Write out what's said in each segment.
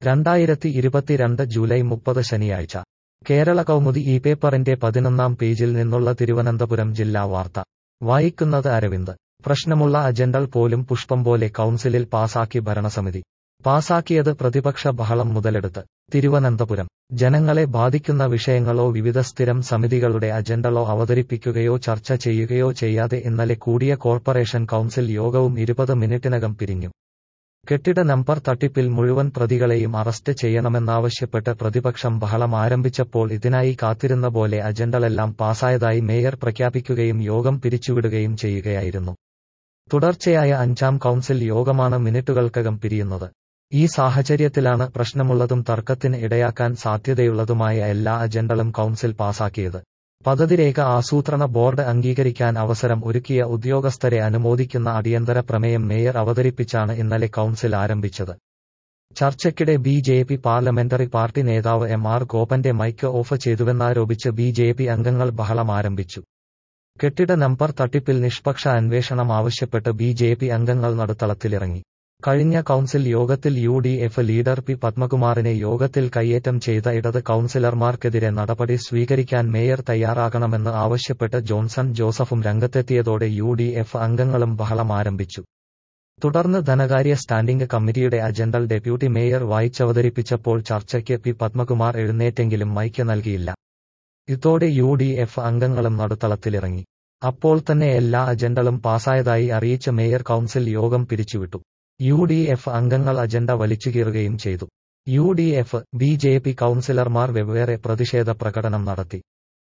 രണ്ടായിരത്തി ഇരുപത്തിരണ്ട് ജൂലൈ മുപ്പത് ശനിയാഴ്ച കേരള കൗമുദി ഈ പേപ്പറിന്റെ പതിനൊന്നാം പേജിൽ നിന്നുള്ള തിരുവനന്തപുരം ജില്ലാ വാർത്ത വായിക്കുന്നത് അരവിന്ദ് പ്രശ്നമുള്ള അജണ്ടൽ പോലും പുഷ്പം പോലെ കൗൺസിലിൽ പാസാക്കി ഭരണസമിതി പാസാക്കിയത് പ്രതിപക്ഷ ബഹളം മുതലെടുത്ത് തിരുവനന്തപുരം ജനങ്ങളെ ബാധിക്കുന്ന വിഷയങ്ങളോ വിവിധ സ്ഥിരം സമിതികളുടെ അജണ്ടകളോ അവതരിപ്പിക്കുകയോ ചർച്ച ചെയ്യുകയോ ചെയ്യാതെ ഇന്നലെ കൂടിയ കോർപ്പറേഷൻ കൗൺസിൽ യോഗവും ഇരുപത് മിനിറ്റിനകം പിരിഞ്ഞു കെട്ടിട നമ്പർ തട്ടിപ്പിൽ മുഴുവൻ പ്രതികളെയും അറസ്റ്റ് ചെയ്യണമെന്നാവശ്യപ്പെട്ട് പ്രതിപക്ഷം ബഹളം ആരംഭിച്ചപ്പോൾ ഇതിനായി കാത്തിരുന്ന പോലെ അജണ്ടകളെല്ലാം പാസായതായി മേയർ പ്രഖ്യാപിക്കുകയും യോഗം പിരിച്ചുവിടുകയും ചെയ്യുകയായിരുന്നു തുടർച്ചയായ അഞ്ചാം കൗൺസിൽ യോഗമാണ് മിനിറ്റുകൾക്കകം പിരിയുന്നത് ഈ സാഹചര്യത്തിലാണ് പ്രശ്നമുള്ളതും തർക്കത്തിന് ഇടയാക്കാൻ സാധ്യതയുള്ളതുമായ എല്ലാ അജണ്ടകളും കൗൺസിൽ പാസാക്കിയത് പദ്ധതിരേഖ ആസൂത്രണ ബോർഡ് അംഗീകരിക്കാൻ അവസരം ഒരുക്കിയ ഉദ്യോഗസ്ഥരെ അനുമോദിക്കുന്ന അടിയന്തര പ്രമേയം മേയർ അവതരിപ്പിച്ചാണ് ഇന്നലെ കൗൺസിൽ ആരംഭിച്ചത് ചർച്ചയ്ക്കിടെ B J P parliamentary party നേതാവ് എം ആർ ഗോപന്റെ മൈക്ക് ഓഫ് ചെയ്തുവെന്നാരോപിച്ച് ബി ജെ പി അംഗങ്ങൾ ബഹളം ആരംഭിച്ചു കെട്ടിട നമ്പർ തട്ടിപ്പിൽ നിഷ്പക്ഷ അന്വേഷണം ആവശ്യപ്പെട്ട് ബി ജെ പി അംഗങ്ങൾ നടുത്തളത്തിലിറങ്ങി കഴിഞ്ഞ കൗൺസിൽ യോഗത്തിൽ U D F leader P പത്മകുമാറിനെ യോഗത്തിൽ കയ്യേറ്റം ചെയ്ത ഇടത് കൗൺസിലർമാർക്കെതിരെ നടപടി സ്വീകരിക്കാൻ മേയർ തയ്യാറാകണമെന്ന് ആവശ്യപ്പെട്ട് ജോൺസൺ ജോസഫും രംഗത്തെത്തിയതോടെ യു ഡി എഫ് അംഗങ്ങളും ബഹളം ആരംഭിച്ചു തുടർന്ന് ധനകാര്യ സ്റ്റാൻഡിംഗ് കമ്മിറ്റിയുടെ അജണ്ടൽ ഡെപ്യൂട്ടി മേയർ വായിച്ചവതരിപ്പിച്ചപ്പോൾ ചർച്ചയ്ക്ക് പി പത്മകുമാർ എഴുന്നേറ്റെങ്കിലും മൈക്ക് നൽകിയില്ല ഇതോടെ യു ഡി എഫ് അംഗങ്ങളും നടുത്തളത്തിലിറങ്ങി അപ്പോൾ തന്നെ എല്ലാ അജണ്ടകളും പാസായതായി അറിയിച്ച മേയർ കൗൺസിൽ യോഗം പിരിച്ചുവിട്ടു യു ഡി എഫ് അംഗങ്ങൾ അജണ്ട വലിച്ചുകീറുകയും ചെയ്തു U D F B J P കൗൺസിലർമാർ വെവ്വേറെ പ്രതിഷേധ പ്രകടനം നടത്തി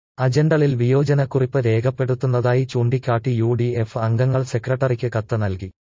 അജണ്ടളിൽ വിയോജനക്കുറിപ്പ് രേഖപ്പെടുത്തുന്നതായി ചൂണ്ടിക്കാട്ടി യു ഡി എഫ് അംഗങ്ങൾ സെക്രട്ടറിക്ക് കത്ത് നൽകി